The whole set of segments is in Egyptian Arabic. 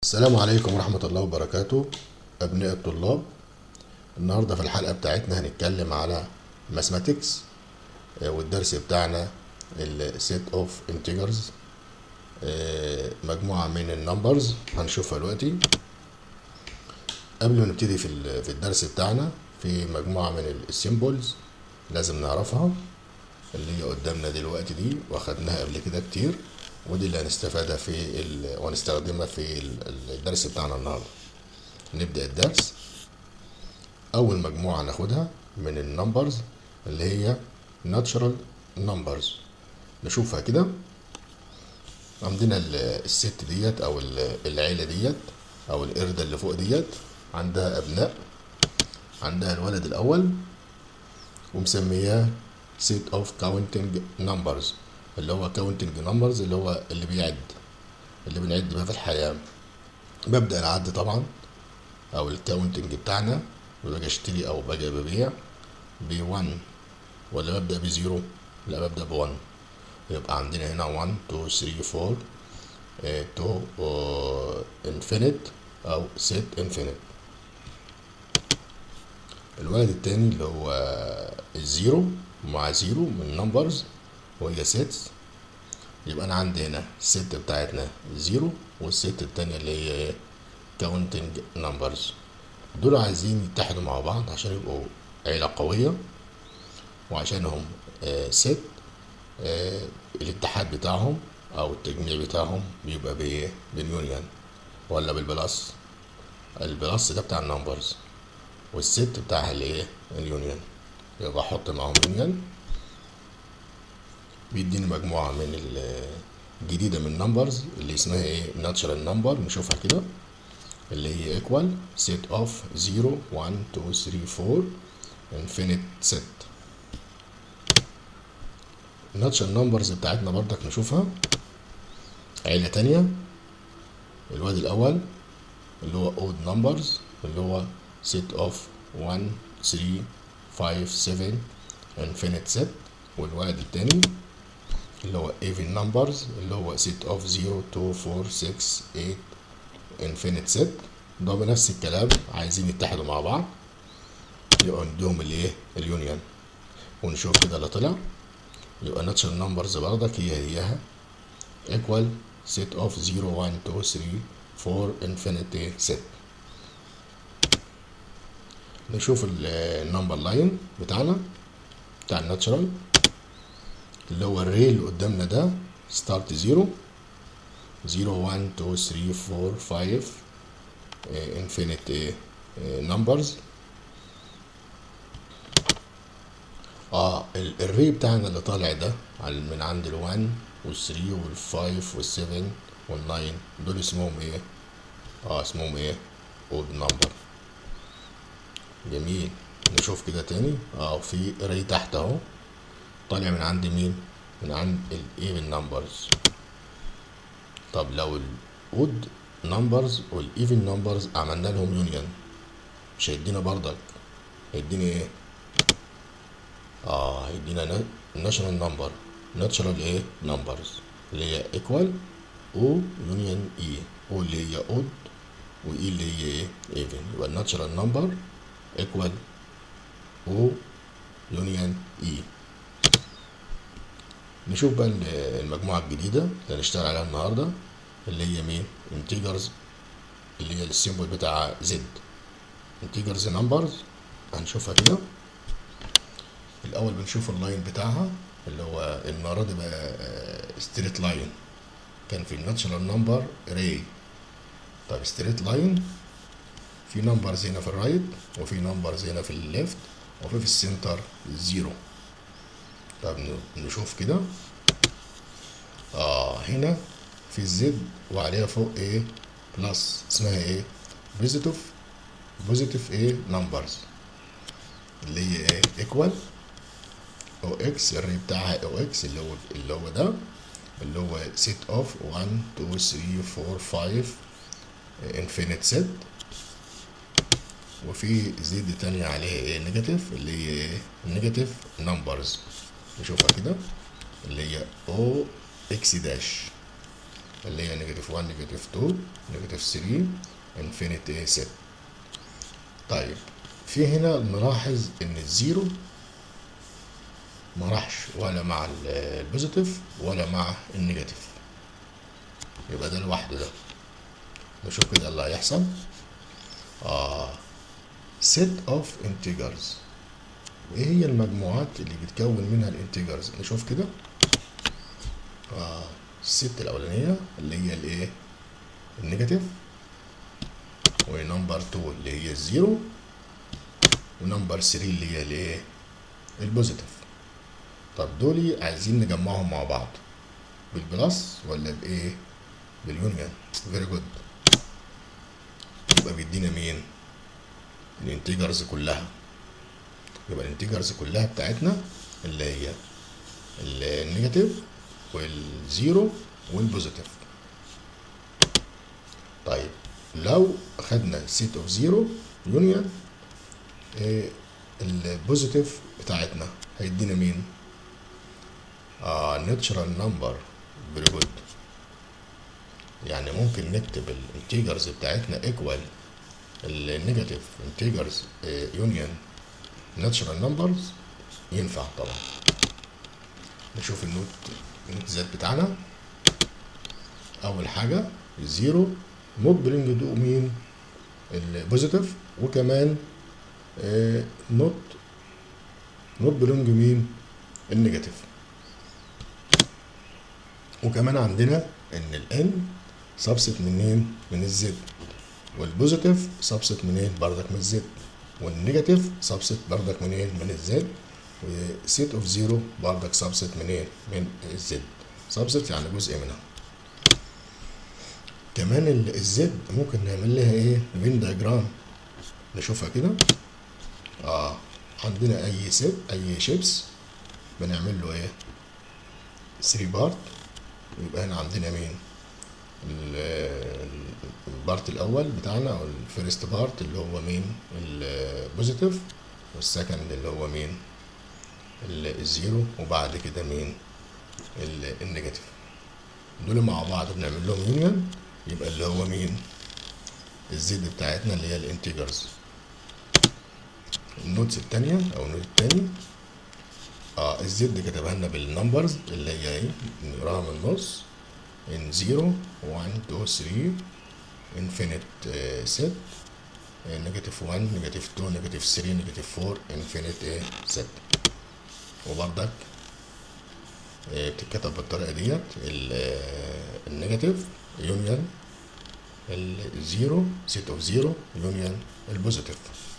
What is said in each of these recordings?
السلام عليكم ورحمة الله وبركاته أبناء الطلاب النهاردة في الحلقة بتاعتنا هنتكلم على mathematics آه، والدرس بتاعنا ال set of integers آه، مجموعة من النمبرز هنشوفها دلوقتي قبل ما نبتدي في ال- في الدرس بتاعنا في مجموعة من السيمبلز لازم نعرفها اللي هي قدامنا دلوقتي دي واخدناها قبل كده كتير ودي اللي هنستفادها في ال... وهنستخدمها في ال- الدرس بتاعنا النهارده نبدأ الدرس أول مجموعة ناخدها من النمبرز اللي هي natural numbers نشوفها كده عندنا ال- الست ديت أو ال- العيلة ديت أو القردة اللي فوق ديت عندها أبناء عندها الولد الأول ومسمياه set of counting numbers اللي هو counting numbers اللي هو اللي بيعد اللي بنعد بيها في الحياة ببدأ العد طبعا أو الكاونتنج بتاعنا باجي أشتري أو باجي ببيع ب 1 ولا ببدأ بزيرو لا ببدأ ب 1 يبقى عندنا هنا 1 2 3 4 آه، to آه، infinite أو set infinite الولد التاني اللي هو الزيرو مع زيرو من نمبرز وهي سيتس يبقى انا عندي هنا الست بتاعتنا زيرو والست التانية اللي هي ايه كاونتنج نمبرز دول عايزين يتحدوا مع بعض عشان يبقوا عيلة قوية وعشانهم آه ست آه الاتحاد بتاعهم او التجميع بتاعهم بيبقى بايه باليونيون ولا بالبلس البلس ده بتاع النمبرز والست بتاعها اللي ايه اليونيون يبقى احط معاهم يونيون بيديني مجموعة من ال- جديدة من نمبرز اللي اسمها ايه ناتشرال نمبر نشوفها كده اللي هي equal set of 0 1 2 3 4 infinite set الناتشرال نمبرز بتاعتنا برضك نشوفها عيلة تانية الواد الأول اللي هو odd numbers اللي هو set of 1 3 5 7 infinite set والولد التاني اللي هو even numbers اللي هو set of 0 2 4 6 8 infinite set ده بنفس الكلام عايزين يتحدوا مع بعض يبقى نديهم الايه اليونيون ونشوف كده اللي طلع يبقى natural numbers برضك هي هيها equal set of 0 1 2 3 4 infinity set نشوف النمبر لاين بتاعنا بتاع الناتشرال اللي هو الري اللي قدامنا ده ستارت زيرو زيرو 1 2 3 4 5 انفينيت نمبرز اه ال- الري بتاعنا اللي طالع ده على- من عند ال 1 وال 3 وال 5 وال 7 وال 9 دول اسمهم ايه؟ اه اسمهم ايه؟ اود نمبر جميل نشوف كده تاني اه في ري تحت اهو طالع من عند مين من عند الايفن نمبرز طب لو الاود نمبرز والايفن نمبرز عملنا لهم يونيون مش هيدينا برضك هيديني ايه اه هيدينا ناشونال نمبر ناتشرال ايه نمبرز اللي هي ايكوال او يونيون اي او اللي هي اود واي اللي هي ايه ايفن يبقى الناتشرال نمبر ايكوال او يونيون اي نشوف بقى ال- المجموعة الجديدة اللي هنشتغل عليها النهاردة اللي هي مين انتجرز اللي هي السيمبل بتاع زد انتجرز نمبرز هنشوفها كده الأول بنشوف اللاين بتاعها اللي هو المرة دي بقى ستريت لاين كان في الناتشرال نمبر ري طب ستريت لاين في نمبرز هنا في الرايت وفي نمبرز هنا في الليفت وفي في السنتر زيرو طب ن- نشوف كده اه هنا في الزد وعليها فوق ايه بلس اسمها ايه بوزيتيف بوزيتيف ايه نمبرز اللي هي ايه ايكوال او اكس الري بتاعها او اكس اللي هو اللي هو ده اللي هو سيت اوف 1 2 3 4 5 انفينيت سيت وفي زد تانية عليها ايه نيجاتيف اللي هي ايه نيجاتيف نمبرز نشوفها كده اللي هي او اكس داش اللي هي نيجاتيف 1 نيجاتيف 2 نيجاتيف 3 انفينيت ايه ست طيب في هنا نلاحظ ان الزيرو ما راحش ولا مع ال- البوزيتيف ولا مع النيجاتيف يبقى ده لوحده ده نشوف كده اللي هيحصل اه set of integers وايه هي المجموعات اللي بتكون منها الانتجرز نشوف كده آه الست الاولانيه اللي هي الايه النيجاتيف ونمبر 2 اللي هي الزيرو ونمبر 3 اللي هي الايه البوزيتيف طب دول عايزين نجمعهم مع بعض بالبلس ولا بايه باليونيون فيري جود يبقى بيدينا مين الانتجرز كلها يبقى الانتجرز كلها بتاعتنا اللي هي النيجاتيف والزيرو والبوزيتيف طيب لو خدنا سيت اوف زيرو يونيون البوزيتيف بتاعتنا هيدينا مين؟ اه ناتشرال نمبر فيري جود يعني ممكن نكتب الانتجرز بتاعتنا ايكوال النيجاتيف انتجرز يونيون ناتشرال نمبرز ينفع طبعا نشوف النوت النوت زد بتاعنا اول حاجه الزيرو نوت بلينج دو مين البوزيتيف وكمان نوت نوت بلونج مين النيجاتيف وكمان عندنا ان الان سبست منين من الزد والبوزيتيف سبست منين بردك من الزد والنيجاتيف سبست بردك منين من الزد وسيت اوف زيرو بردك سبست منين من الزد سبست يعني جزء منها كمان ال- الزد ممكن نعمل لها ايه فين دايجرام نشوفها كده اه عندنا اي سيت اي شيبس بنعمل له ايه 3 بارت يبقى هنا عندنا مين ال- ال- البارت الاول بتاعنا او الفيرست بارت اللي هو مين البوزيتيف والسكند اللي هو مين ال- الزيرو وبعد كده مين ال- النيجاتيف دول مع بعض بنعمل لهم يونيون يبقى اللي هو مين الزد بتاعتنا اللي هي الانتجرز النوتس التانية او النوت التاني اه الزد كتبها لنا بالنمبرز اللي هي ايه نقراها من النص ان 0 1 2 3 انفينيت ست نيجاتيف 1 نيجاتيف 2 نيجاتيف 3 نيجاتيف 4 انفينيت ايه ست وبرضك آه، بتتكتب بالطريقه ديت ال- آه، النيجاتيف يونيون الزيرو سيت اوف زيرو يونيون البوزيتيف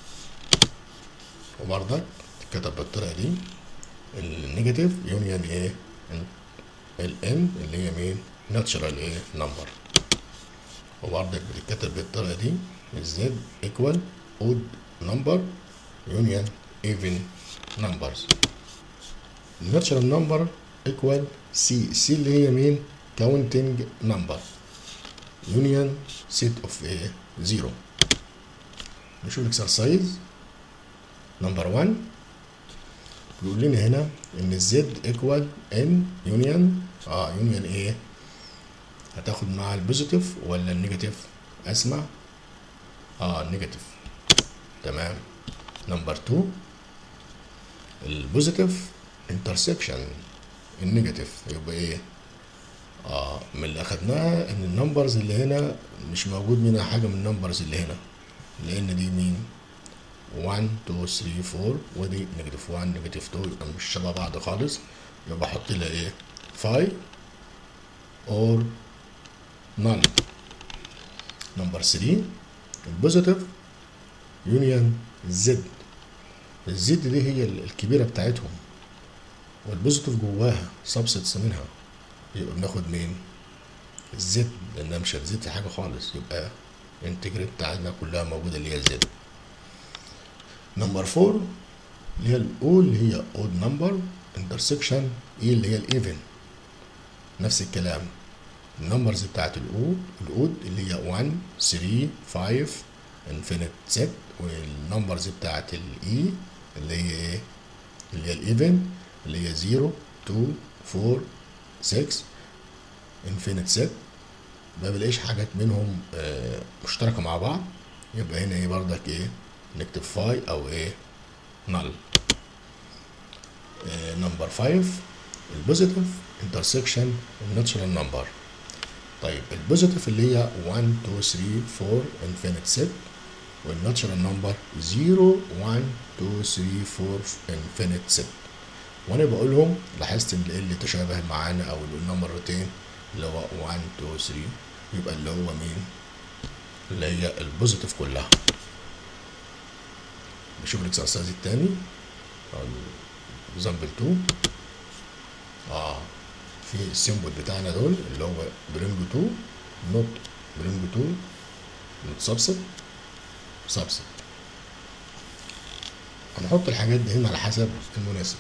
وبرضك تتكتب بالطريقه دي النيجاتيف يونيون ايه الان اللي هي مين ناتشرال ايه نمبر وبرضك بتتكتب بالطريقه دي الزد ايكوال اود نمبر يونيون ايفن نمبرز الناتشرال نمبر ايكوال سي سي اللي هي مين كاونتنج نمبر يونيون سيت اوف ايه زيرو نشوف الاكسرسايز نمبر 1 بيقول لنا هنا ان الزد ايكوال ان يونيون اه يونيون ايه هتاخد مع البوزيتيف ولا النيجاتيف اسمع اه النيجاتيف تمام نمبر 2 البوزيتيف انترسكشن النيجاتيف يبقى ايه اه من اللي اخدناها ان النمبرز اللي هنا مش موجود منها حاجه من النمبرز اللي هنا لان دي مين 1 2 3 4 ودي نيجاتيف 1 نيجاتيف 2 يبقى مش شبه بعض خالص يبقى احط لها ايه 5 اور none نمبر 3 البوزيتيف يونيون زد الزد دي هي الكبيره بتاعتهم والبوزيتيف جواها سبستس منها يبقى بناخد مين الزد لانها مش هتزيد في حاجه خالص يبقى الانتجريت بتاعتنا كلها موجوده اللي هي الزد نمبر 4 اللي هي الاو اللي هي اود نمبر انترسكشن ايه اللي هي الايفن نفس الكلام النمبرز بتاعت الاو الاود اللي هي 1 3 5 انفينيت ست والنمبرز بتاعت الاي اللي هي ايه اللي هي الايفن اللي هي 0 2 4 6 انفينيت ست ما بلاقيش حاجات منهم آه، مشتركة مع بعض يبقى هنا ايه بردك ايه نكتب فاي او ايه نل نمبر 5 البوزيتيف انترسكشن الناتشرال نمبر طيب البوزيتيف اللي هي 1 2 3 4 انفينيت سيت والناتشرال نمبر 0 1 2 3 4 انفينيت سيت وانا بقولهم لاحظت ان اللي تشابه معانا او اللي قلناه مرتين اللي هو 1 2 3 يبقى اللي هو مين اللي هي البوزيتيف كلها نشوف الاكسرسايز التاني او اكزامبل 2 اه في السيمبل بتاعنا دول اللي هو برينج 2 نوت برينج 2 نوت سبست سبست هنحط الحاجات دي هنا على حسب المناسب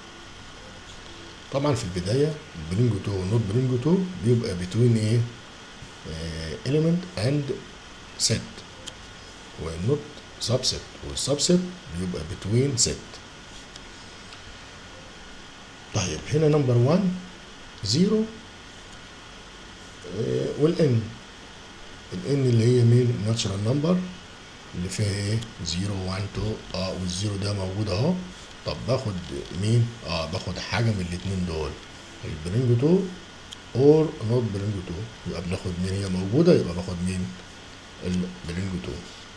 طبعا في البداية برينج 2 ونوت برينج 2 بيبقى بتوين ايه element and set والنوت subset والسبست بيبقى between set طيب هنا نمبر 1 0 والان الان اللي هي مين ناتشرال نمبر اللي فيها ايه 0 1 2 اه والزيرو ده موجود اهو طب باخد مين اه باخد حاجه من الاتنين دول البرينج 2 اور نوت برينج 2 يبقى بناخد مين هي موجوده يبقى باخد مين البرينج 2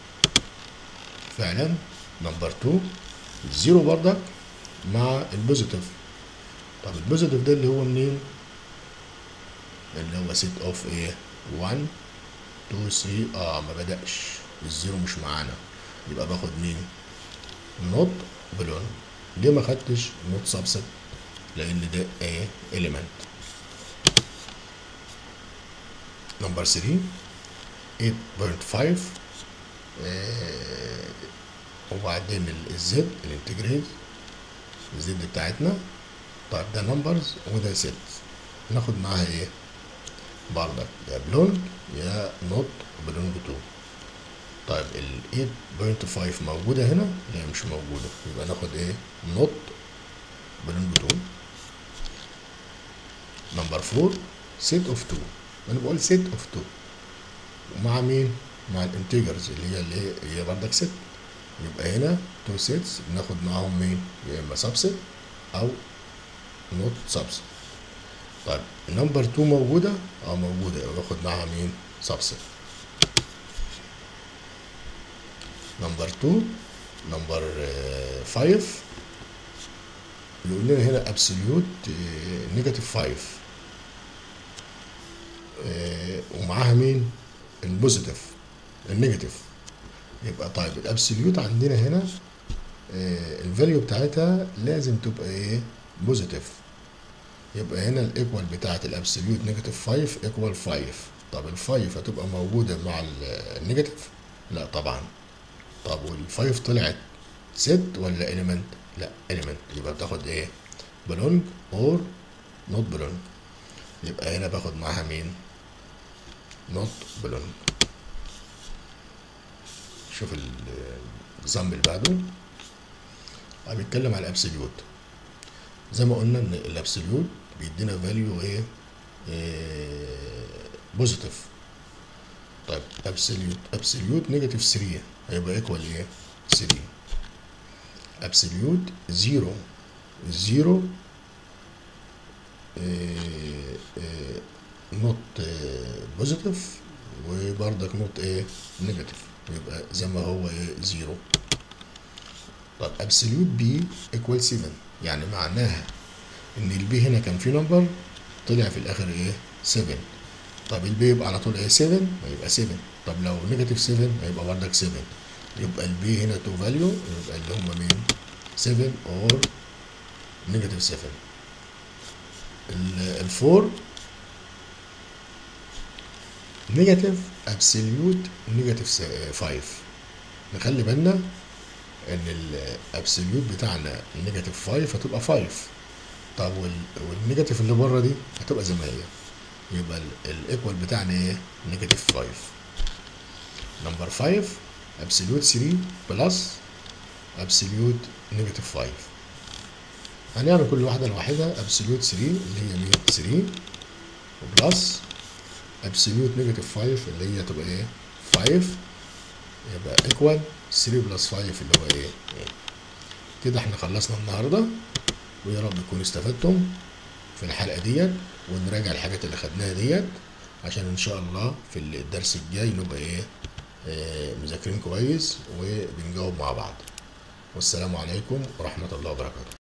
فعلا نمبر 2 الزيرو بردك مع البوزيتيف طب البوزيتيف ده اللي هو منين اللي هو سيت اوف ايه 1 2 3 اه ما بدأش الزيرو مش معانا يبقى باخد مين نوت بلون ليه ما خدتش نوت سبست لان ده ايه element نمبر 3 8.5 آه وبعدين الزد الانتجريت الزد بتاعتنا طيب ده نمبرز وده ست ناخد معاها ايه بردك يا بلونج يا نوت بلونج 2 طيب ال 8.5 موجودة هنا؟ لا مش موجودة يبقى ناخد ايه؟ نوت بلونج 2 نمبر 4 سيت اوف 2 انا بقول سيت اوف 2 ومع مين؟ مع الانتجرز اللي هي اللي هي, هي بردك ست يبقى هنا تو سيتس بناخد معاهم مين؟ يا اما سبست او نوت سبست طيب نمبر 2 موجودة؟ اه موجودة يبقى باخد معاها مين؟ سبست نمبر 2 نمبر 5 يقول لنا هنا ابسوليوت نيجاتيف 5 ومعاها مين؟ البوزيتيف النيجاتيف يبقى طيب الابسوليوت عندنا هنا الفاليو بتاعتها لازم تبقى ايه؟ بوزيتيف يبقى هنا الايكوال بتاعت الابسوليوت نيجاتيف 5 ايكوال 5 طب ال 5 هتبقى موجوده مع النيجاتيف؟ لا طبعا طب وال5 طلعت ست ولا element؟ لا element يبقى بتاخد ايه؟ belong or not belong يبقى هنا باخد معاها مين؟ not belong شوف الاكزامبل اللي بعده بيتكلم على الابسوليوت زي ما قلنا ان الابسوليوت بيدينا فاليو ايه؟ بوزيتيف طيب ابسوليوت ابسوليوت نيجاتيف 3 هيبقى ايكوال ايه 3 ابسوليوت 0 0 نوت بوزيتيف وبرضك نوت ايه نيجاتيف يبقى زي ما هو ايه 0 طب ابسوليوت بي ايكوال 7 يعني معناها ان البي هنا كان في نمبر طلع في الاخر ايه 7 طب البي يبقى على طول ايه 7 يبقى 7 طب لو نيجاتيف 7 هيبقى بردك 7 يبقى البي هنا تو فاليو يبقى اللي هم مين 7 اور نيجاتيف 7 الفور نيجاتيف ابسوليوت نيجاتيف 5 نخلي بالنا ان الابسوليوت بتاعنا النيجاتيف 5 هتبقى 5 طب والنيجاتيف اللي بره دي هتبقى زي ما هي يبقى الايكوال بتاعنا ايه نيجاتيف 5 نمبر 5 ابسوليوت 3 بلس ابسوليوت نيجاتيف 5 هنعمل كل واحده لوحدها ابسوليوت 3 اللي هي 3 بلس ابسوليوت نيجاتيف 5 اللي هي تبقى ايه 5 يبقى ايكوال 3 بلس 5 اللي هو ايه إيه. كده احنا خلصنا النهارده ويا رب تكونوا استفدتم في الحلقه ديت ونراجع الحاجات اللي خدناها ديت عشان ان شاء الله في الدرس الجاي نبقى ايه آه، مذاكرين كويس وبنجاوب مع بعض والسلام عليكم ورحمه الله وبركاته